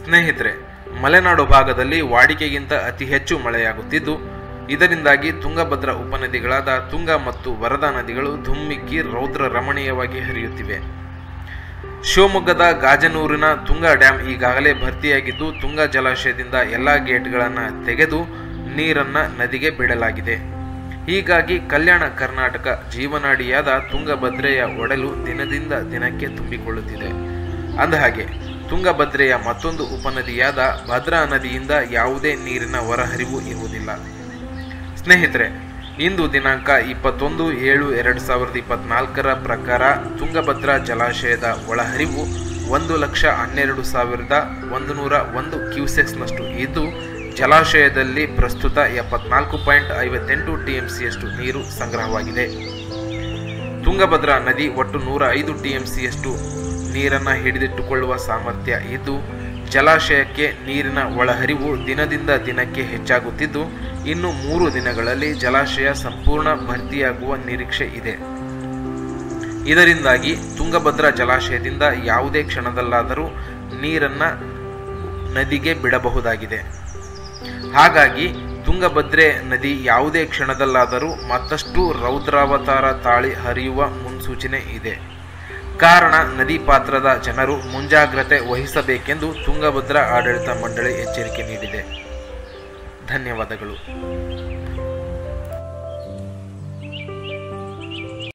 ಸ್ನೇಹಿತರೆ ಮಲೆನಾಡು ಭಾಗದಲ್ಲಿ ವಾಡಿಕೆಗಿಂತ ಅತಿ ಹೆಚ್ಚು ಮಳೆಯಾಗುತ್ತಿದ್ದು ಇದರಿಂದಾಗಿ ತುಂಗಭದ್ರಾ ಉಪನದಿಗಳಾದ ತುಂಗ ಮತ್ತು ವರದಾ ನದಿಗಳು ಧುಮ್ಮಿಕ್ಕಿ ರೌದ್ರ ರಮಣೀಯವಾಗಿ ಹರಿಯುತ್ತಿವೆ ಶಿವಮೊಗ್ಗದ ಗಾಜನೂರಿನ ತುಂಗ ಡ್ಯಾಂ ಈಗಾಗಲೇ ಭರ್ತಿಯಾಗಿದ್ದು ತುಂಗ ಜಲಾಶಯದಿಂದ ಎಲ್ಲ ಗೇಟ್ಗಳನ್ನು ತೆಗೆದು ನೀರನ್ನ ನದಿಗೆ ಬಿಡಲಾಗಿದೆ ಹೀಗಾಗಿ ಕಲ್ಯಾಣ ಕರ್ನಾಟಕ ಜೀವನಾಡಿಯಾದ ತುಂಗಭದ್ರೆಯ ಒಡಲು ದಿನದಿಂದ ದಿನಕ್ಕೆ ತುಂಬಿಕೊಳ್ಳುತ್ತಿದೆ ಅಂದಹಾಗೆ ತುಂಗಭದ್ರೆಯ ಮತ್ತೊಂದು ಉಪನದಿಯಾದ ಭದ್ರಾ ನದಿಯಿಂದ ಯಾವುದೇ ನೀರಿನ ಹೊರಹರಿವು ಇರುವುದಿಲ್ಲ ಸ್ನೇಹಿತರೆ ಇಂದು ದಿನಾಂಕ ಇಪ್ಪತ್ತೊಂದು ಏಳು ಎರಡು ಸಾವಿರದ ಇಪ್ಪತ್ನಾಲ್ಕರ ಪ್ರಕಾರ ತುಂಗಭದ್ರಾ ಜಲಾಶಯದ ಒಳಹರಿವು ಒಂದು ಲಕ್ಷ ಹನ್ನೆರಡು ಸಾವಿರದ ಒಂದು ನೂರ ಒಂದು ಕ್ಯೂಸೆಕ್ಸ್ನಷ್ಟು ಇದ್ದು ಜಲಾಶಯದಲ್ಲಿ ಪ್ರಸ್ತುತ ಎಪ್ಪತ್ನಾಲ್ಕು ಪಾಯಿಂಟ್ ಐವತ್ತೆಂಟು ಟಿಎಂಸಿಯಷ್ಟು ನೀರು ಸಂಗ್ರಹವಾಗಿದೆ ತುಂಗಭದ್ರಾ ನದಿ ಒಟ್ಟು ನೂರ ಐದು ಟಿಎಂಸಿಯಷ್ಟು ನೀರನ್ನು ಹಿಡಿದಿಟ್ಟುಕೊಳ್ಳುವ ಸಾಮರ್ಥ್ಯ ಇದ್ದು ಜಲಾಶಯಕ್ಕೆ ನೀರಿನ ಒಳಹರಿವು ದಿನದಿಂದ ದಿನಕ್ಕೆ ಹೆಚ್ಚಾಗುತ್ತಿದ್ದು ಇನ್ನು ಮೂರು ದಿನಗಳಲ್ಲಿ ಜಲಾಶಯ ಸಂಪೂರ್ಣ ಭರ್ತಿಯಾಗುವ ನಿರೀಕ್ಷೆ ಇದೆ ಇದರಿಂದಾಗಿ ತುಂಗಭದ್ರಾ ಜಲಾಶಯದಿಂದ ಯಾವುದೇ ಕ್ಷಣದಲ್ಲಾದರೂ ನೀರನ್ನು ನದಿಗೆ ಬಿಡಬಹುದಾಗಿದೆ ಹಾಗಾಗಿ ತುಂಗಭದ್ರೆ ನದಿ ಯಾವುದೇ ಕ್ಷಣದಲ್ಲಾದರೂ ಮತ್ತಷ್ಟು ರೌದ್ರಾವತಾರ ತಾಳಿ ಹರಿಯುವ ಮುನ್ಸೂಚನೆ ಇದೆ ಕಾರಣ ನದಿ ಪಾತ್ರದ ಜನರು ಮುಂಜಾಗ್ರತೆ ವಹಿಸಬೇಕೆಂದು ತುಂಗಭದ್ರಾ ಆಡಳಿತ ಮಂಡಳಿ ಎಚ್ಚರಿಕೆ ನೀಡಿದೆ ಧನ್ಯವಾದಗಳು